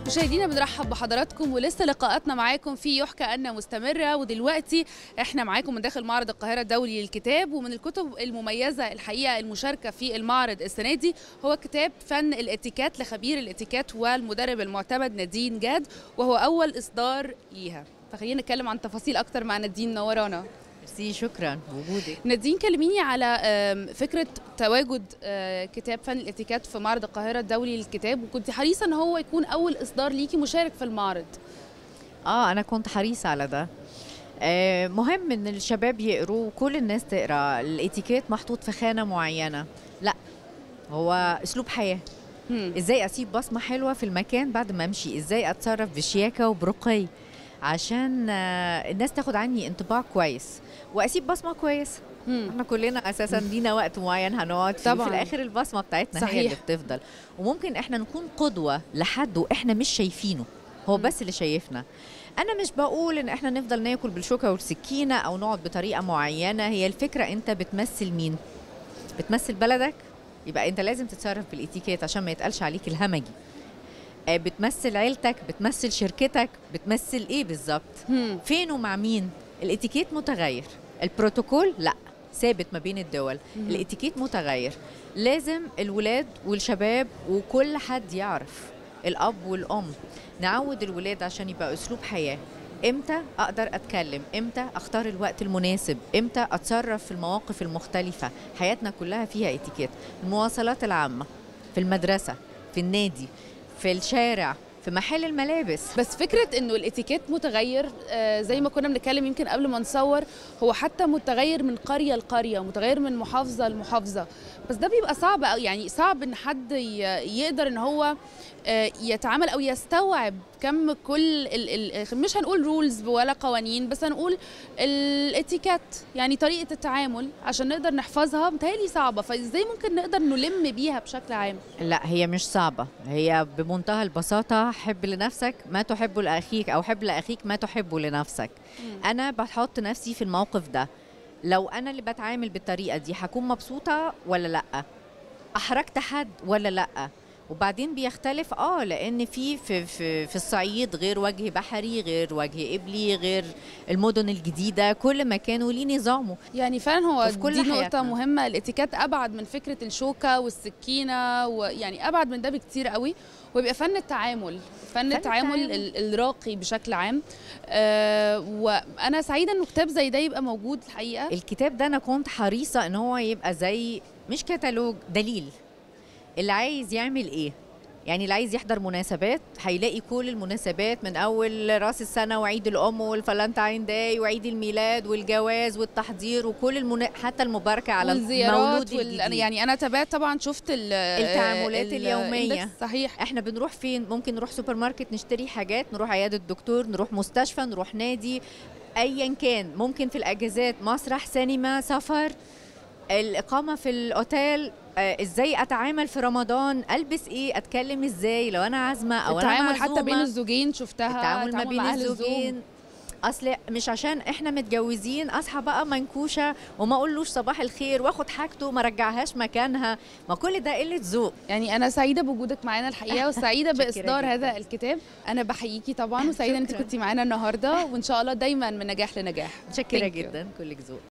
مشاهدينا بنرحب بحضراتكم ولسه لقاءاتنا معاكم في يحكى أن مستمرة ودلوقتي احنا معاكم من داخل معرض القاهرة الدولي للكتاب ومن الكتب المميزة الحقيقة المشاركة في المعرض السنة دي هو كتاب فن الاتيكات لخبير الاتيكات والمدرب المعتمد نادين جاد وهو أول إصدار ليها فخلينا نتكلم عن تفاصيل أكتر مع نادين نورانا ميرسي شكرا وجودك نادين كلميني على آم، فكرة تواجد آه، كتاب فن الاتيكات في معرض القاهرة الدولي للكتاب وكنت حريصة ان هو يكون اول اصدار ليكي مشارك في المعرض اه انا كنت حريصه على ده آه مهم ان الشباب يقروا وكل الناس تقرا الاتيكيت محطوط في خانه معينه لا هو اسلوب حياه مم. ازاي اسيب بصمه حلوه في المكان بعد ما امشي ازاي اتصرف بشياكه وبرقي عشان آه الناس تاخد عني انطباع كويس واسيب بصمه كويسه مم. احنا كلنا اساسا لينا وقت معين هنقعد فيه طبعاً. في الاخر البصمه بتاعتنا صحيح. هي اللي بتفضل وممكن احنا نكون قدوه لحد واحنا مش شايفينه هو مم. بس اللي شايفنا انا مش بقول ان احنا نفضل ناكل بالشوكه والسكينه او نقعد بطريقه معينه هي الفكره انت بتمثل مين بتمثل بلدك يبقى انت لازم تتصرف بالاتيكيت عشان ما يتقالش عليك الهمجي آه، بتمثل عيلتك بتمثل شركتك بتمثل ايه بالظبط مم. فين ومع مين الاتيكيت متغير البروتوكول لا ثابت ما بين الدول مهم. الاتيكيت متغير لازم الولاد والشباب وكل حد يعرف الاب والام نعود الولاد عشان يبقى اسلوب حياه امتى اقدر اتكلم امتى اختار الوقت المناسب امتى اتصرف في المواقف المختلفه حياتنا كلها فيها اتيكيت المواصلات العامه في المدرسه في النادي في الشارع في محل الملابس بس فكرة انه الاتيكيت متغير آه، زي ما كنا بنتكلم يمكن قبل ما نصور هو حتى متغير من قرية لقرية متغير من محافظة لمحافظة بس ده بيبقى صعب أوي، يعني صعب ان حد ي- يقدر ان هو آه، يتعامل او يستوعب كم كل ال ال مش هنقول رولز ولا قوانين بس هنقول الاتيكيت يعني طريقة التعامل عشان نقدر نحفظها متهيألي صعبة فازاي ممكن نقدر نلم بيها بشكل عام لا هي مش صعبة هي بمنتهى البساطة حب لنفسك ما تحبه لأخيك أو حب لأخيك ما تحبه لنفسك أنا بحط نفسي في الموقف ده لو أنا اللي بتعامل بالطريقة دي هكون مبسوطة ولا لأ أحرجت حد ولا لأ وبعدين بيختلف اه لان في في في, في الصعيد غير وجه بحري غير وجه قبلي غير المدن الجديده كل مكان وليه نظامه يعني فعلا هو وفي كل دي نقطة حياتنا. مهمة الاتيكيت أبعد من فكرة الشوكة والسكينة ويعني أبعد من ده بكتير قوي ويبقى فن التعامل فن, التعامل التعامل. ال- الراقي بشكل عام آه وأنا سعيدة إنه كتاب زي ده يبقى موجود الحقيقة الكتاب ده انا كنت حريصه ان هو يبقى زي مش كتالوج دليل اللي عايز يعمل ايه يعني اللي عايز يحضر مناسبات هيلاقي كل المناسبات من اول راس السنه وعيد الام والفالنتاين داي وعيد الميلاد والجواز والتحضير وكل المنا... حتى المباركه على والزيارات المولود وال... الجديد. يعني أنا تابعت طبعا شفت ال- التعاملات ال- اليومية. index صحيح احنا بنروح فين ممكن نروح سوبر ماركت نشتري حاجات نروح عياده الدكتور نروح مستشفى نروح نادي ايا كان ممكن في الاجازات مسرح سينما سفر الاقامه في الاوتيل آه، ازاي اتعامل في رمضان البس ايه اتكلم ازاي لو انا عازمه او انا التعامل حتى بين معزومة. الزوجين شفتها التعامل ما بين مع أهل الزوج. الزوجين اصل مش عشان احنا متجوزين اصحى بقى منكوشه وما اقولوش صباح الخير واخد حاجته وما رجعهاش مكانها ما كل ده قله ذوق يعني انا سعيده بوجودك معانا الحقيقه وسعيده شاكرة باصدار جداً. هذا الكتاب انا بحييكي طبعا وسعيده ان انت شكراً. كنتي معانا النهارده وان شاء الله دايما من نجاح لنجاح متشكره Thank you. جدا كلك ذوق